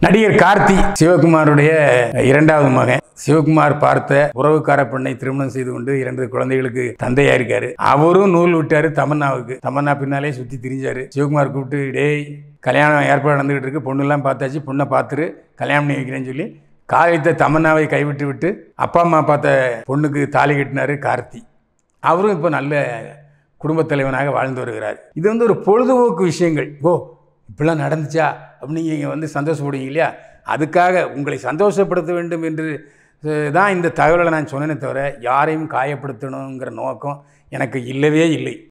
நடிகர் கார்த்தி சிவகுமாருடைய இரண்டாவது மகன் சிவகுமார் பார்த்த உறவுக்கார பெண்ணை திருமணம் செய்து கொண்டு இரண்டு குழந்தைகளுக்கு தந்தையா இருக்காரு அவரும் நூல் விட்டாரு தமன்னாவுக்கு தமன்னா பின்னாலே சுத்தி திரிஞ்சாரு சிவகுமார் கூப்பிட்டு டேய் கல்யாணம் ஏற்பாடு நடந்துகிட்டு இருக்கு பொண்ணுலாம் பார்த்தாச்சு பொண்ணை பார்த்துரு கல்யாணம் பண்ணி வைக்கிறேன்னு சொல்லி காலைத்த தமன்னாவை கைவிட்டு விட்டு அப்பா அம்மா பார்த்த பொண்ணுக்கு தாலி கட்டினாரு கார்த்தி அவரும் இப்போ நல்ல குடும்பத் தலைவனாக வாழ்ந்து வருகிறார் இது வந்து ஒரு பொழுதுபோக்கு விஷயங்கள் ஓ இப்படிலாம் நடந்துச்சா அப்படின்னு நீங்கள் வந்து சந்தோஷப்படுவீங்க இல்லையா அதுக்காக உங்களை சந்தோஷப்படுத்த வேண்டும் என்று அஹ், தான் இந்த தகவலை நான் சொன்னேனே தவிர யாரையும் காயப்படுத்தணுங்கிற நோக்கம் எனக்கு இல்லவே இல்லை